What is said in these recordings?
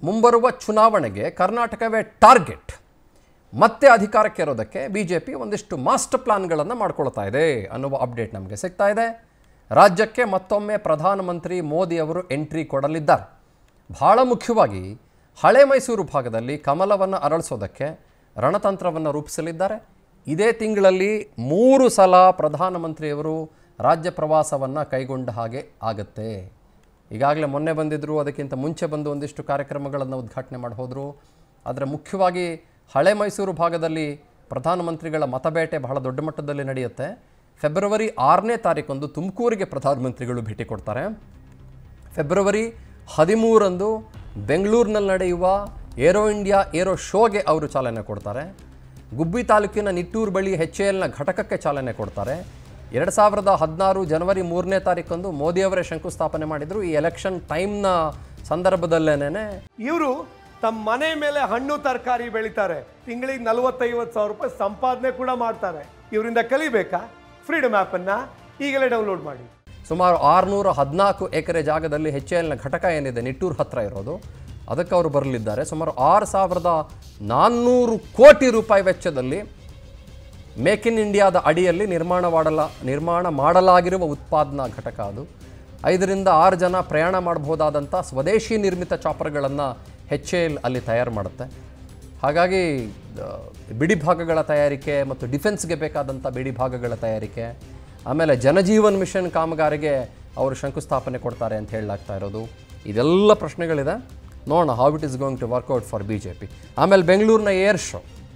ಮುಂಬರುವ ಚುನಾವಣೆಗೆ ಕರ್ನಾಟಕವೇ ಟಾರ್ಗೆಟ್ ಮತ್ತೆ ಅಧಿಕಾರಕ್ಕೆ ಇರೋದಕ್ಕೆ ಬಿ ಜೆ ಪಿ ಒಂದಿಷ್ಟು ಮಾಸ್ಟರ್ ಪ್ಲಾನ್ಗಳನ್ನು ಮಾಡ್ಕೊಳ್ತಾ ಇದೆ ಅನ್ನುವ ಅಪ್ಡೇಟ್ ನಮಗೆ ಸಿಗ್ತಾ ಇದೆ ರಾಜ್ಯಕ್ಕೆ ಮತ್ತೊಮ್ಮೆ ಪ್ರಧಾನಮಂತ್ರಿ ಮೋದಿ ಅವರು ಎಂಟ್ರಿ ಕೊಡಲಿದ್ದಾರೆ ಬಹಳ ಮುಖ್ಯವಾಗಿ ಹಳೆ ಮೈಸೂರು ಭಾಗದಲ್ಲಿ ಕಮಲವನ್ನು ಅರಳಿಸೋದಕ್ಕೆ ರಣತಂತ್ರವನ್ನು ರೂಪಿಸಲಿದ್ದಾರೆ ಇದೇ ತಿಂಗಳಲ್ಲಿ ಮೂರು ಸಲ ಪ್ರಧಾನಮಂತ್ರಿಯವರು ರಾಜ್ಯ ಪ್ರವಾಸವನ್ನು ಕೈಗೊಂಡ ಹಾಗೆ ಆಗುತ್ತೆ ಈಗಾಗಲೇ ಮೊನ್ನೆ ಬಂದಿದ್ದರು ಅದಕ್ಕಿಂತ ಮುಂಚೆ ಬಂದು ಒಂದಿಷ್ಟು ಕಾರ್ಯಕ್ರಮಗಳನ್ನು ಉದ್ಘಾಟನೆ ಮಾಡಿ ಹೋದರು ಆದರೆ ಮುಖ್ಯವಾಗಿ ಹಳೆ ಮೈಸೂರು ಭಾಗದಲ್ಲಿ ಪ್ರಧಾನಮಂತ್ರಿಗಳ ಮತಬೇಟೆ ಬಹಳ ದೊಡ್ಡ ಮಟ್ಟದಲ್ಲಿ ನಡೆಯುತ್ತೆ ಫೆಬ್ರವರಿ ಆರನೇ ತಾರೀಕೊಂದು ತುಮಕೂರಿಗೆ ಪ್ರಧಾನಮಂತ್ರಿಗಳು ಭೇಟಿ ಕೊಡ್ತಾರೆ ಫೆಬ್ರವರಿ ಹದಿಮೂರಂದು ಬೆಂಗಳೂರಿನಲ್ಲಿ ನಡೆಯುವ ಏರೋ ಇಂಡಿಯಾ ಏರೋ ಶೋಗೆ ಅವರು ಚಾಲನೆ ಕೊಡ್ತಾರೆ ಗುಬ್ಬಿ ತಾಲೂಕಿನ ನಿಟ್ಟೂರು ಬಳಿ ಎಚ್ ಎ ಎಲ್ನ ಘಟಕಕ್ಕೆ ಚಾಲನೆ ಕೊಡ್ತಾರೆ ಎರಡು ಸಾವಿರದ ಹದಿನಾರು ಜನವರಿ ಮೂರನೇ ತಾರೀಕಂದು ಮೋದಿಯವರೇ ಶಂಕುಸ್ಥಾಪನೆ ಮಾಡಿದರು ಈ ಎಲೆಕ್ಷನ್ ಟೈಮ್ನ ಸಂದರ್ಭದಲ್ಲೇನೆ ಇವರು ತಮ್ಮ ಮನೆ ಮೇಲೆ ಹಣ್ಣು ತರಕಾರಿ ಬೆಳಿತಾರೆ ತಿಂಗಳಿಗೆ ನಲವತ್ತೈವತ್ತು ಸಾವಿರ ರೂಪಾಯಿ ಸಂಪಾದನೆ ಕೂಡ ಮಾಡ್ತಾರೆ ಇವರಿಂದ ಕಲಿಬೇಕಾ ಫ್ರೀಡಮ್ ಆ್ಯಪನ್ನು ಈಗಲೇ ಡೌನ್ಲೋಡ್ ಮಾಡಿ ಸುಮಾರು ಆರುನೂರ ಹದಿನಾಲ್ಕು ಎಕರೆ ಜಾಗದಲ್ಲಿ ಎಚ್ ಎಲ್ನ ಘಟಕ ಏನಿದೆ ನಿಟ್ಟೂರು ಹತ್ರ ಇರೋದು ಅದಕ್ಕೆ ಅವರು ಬರಲಿದ್ದಾರೆ ಸುಮಾರು ಆರು ಸಾವಿರದ ನಾನ್ನೂರು ಕೋಟಿ ರೂಪಾಯಿ ವೆಚ್ಚದಲ್ಲಿ ಮೇಕ್ ಇನ್ ಇಂಡಿಯಾದ ಅಡಿಯಲ್ಲಿ ನಿರ್ಮಾಣ ಮಾಡಲ ನಿರ್ಮಾಣ ಮಾಡಲಾಗಿರುವ ಉತ್ಪಾದನಾ ಘಟಕ ಅದು ಐದರಿಂದ ಆರು ಜನ ಪ್ರಯಾಣ ಮಾಡಬಹುದಾದಂಥ ಸ್ವದೇಶಿ ನಿರ್ಮಿತ ಚಾಪರ್ಗಳನ್ನು ಎಚ್ ಎಲ್ ಅಲ್ಲಿ ತಯಾರು ಮಾಡುತ್ತೆ ಹಾಗಾಗಿ ಆ, ಬಿಡಿ ಭಾಗಗಳ ತಯಾರಿಕೆ ಮತ್ತು ಡಿಫೆನ್ಸ್ಗೆ ಬೇಕಾದಂಥ ಬಿಡಿ ಭಾಗಗಳ ತಯಾರಿಕೆ ಆಮೇಲೆ ಜನಜೀವನ್ ಮಿಷನ್ ಕಾಮಗಾರಿಗೆ ಅವರು ಶಂಕುಸ್ಥಾಪನೆ ಕೊಡ್ತಾರೆ ಅಂತ ಹೇಳಲಾಗ್ತಾ ಇರೋದು ಇದೆಲ್ಲ ಪ್ರಶ್ನೆಗಳಿದೆ ನೋಡೋಣ how it is going to work out for B J P ಆಮೇಲೆ ಬೆಂಗಳೂರಿನ ಏರ್ ಶೋ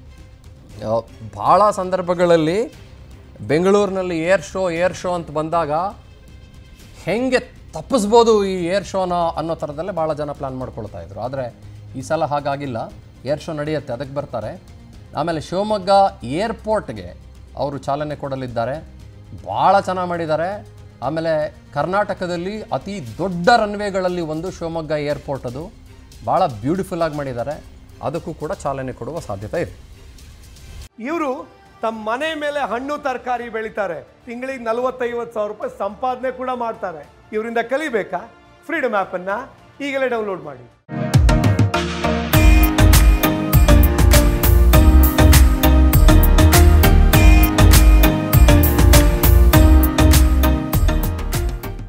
ಭಾಳ ಸಂದರ್ಭಗಳಲ್ಲಿ ಬೆಂಗಳೂರಿನಲ್ಲಿ ಏರ್ ಶೋ ಏರ್ ಶೋ ಅಂತ ಬಂದಾಗ ಹೆಂಗೆ ತಪ್ಪಿಸ್ಬೋದು ಈ ಏರ್ ಶೋನ ಅನ್ನೋ ಥರದಲ್ಲೇ ಭಾಳ ಜನ ಪ್ಲ್ಯಾನ್ ಮಾಡ್ಕೊಳ್ತಾ ಇದ್ರು ಆದರೆ ಈ ಸಲ ಹಾಗಾಗಿಲ್ಲ ಏರ್ ಶೋ ನಡೆಯುತ್ತೆ ಅದಕ್ಕೆ ಬರ್ತಾರೆ ಆಮೇಲೆ ಶಿವಮೊಗ್ಗ ಏರ್ಪೋರ್ಟ್ಗೆ ಅವರು ಚಾಲನೆ ಕೊಡಲಿದ್ದಾರೆ ಭಾಳ ಚೆನ್ನಾಗಿ ಮಾಡಿದ್ದಾರೆ ಆಮೇಲೆ ಕರ್ನಾಟಕದಲ್ಲಿ ಅತಿ ದೊಡ್ಡ ರನ್ವೇಗಳಲ್ಲಿ ಒಂದು ಶಿವಮೊಗ್ಗ ಏರ್ಪೋರ್ಟ್ ಅದು ಭಾಳ ಬ್ಯೂಟಿಫುಲ್ಲಾಗಿ ಮಾಡಿದ್ದಾರೆ ಅದಕ್ಕೂ ಕೂಡ ಚಾಲನೆ ಕೊಡುವ ಸಾಧ್ಯತೆ ಇದೆ ಇವರು ತಮ್ಮ ಮನೆ ಮೇಲೆ ಹಣ್ಣು ತರಕಾರಿ ಬೆಳಿತಾರೆ ತಿಂಗಳಿಗೆ ನಲವತ್ತೈವತ್ತು ಸಾವಿರ ರೂಪಾಯಿ ಸಂಪಾದನೆ ಕೂಡ ಮಾಡ್ತಾರೆ ಇವರಿಂದ ಕಲಿಬೇಕಾ ಫ್ರೀಡಮ್ ಆ್ಯಪನ್ನು ಈಗಲೇ ಡೌನ್ಲೋಡ್ ಮಾಡಿ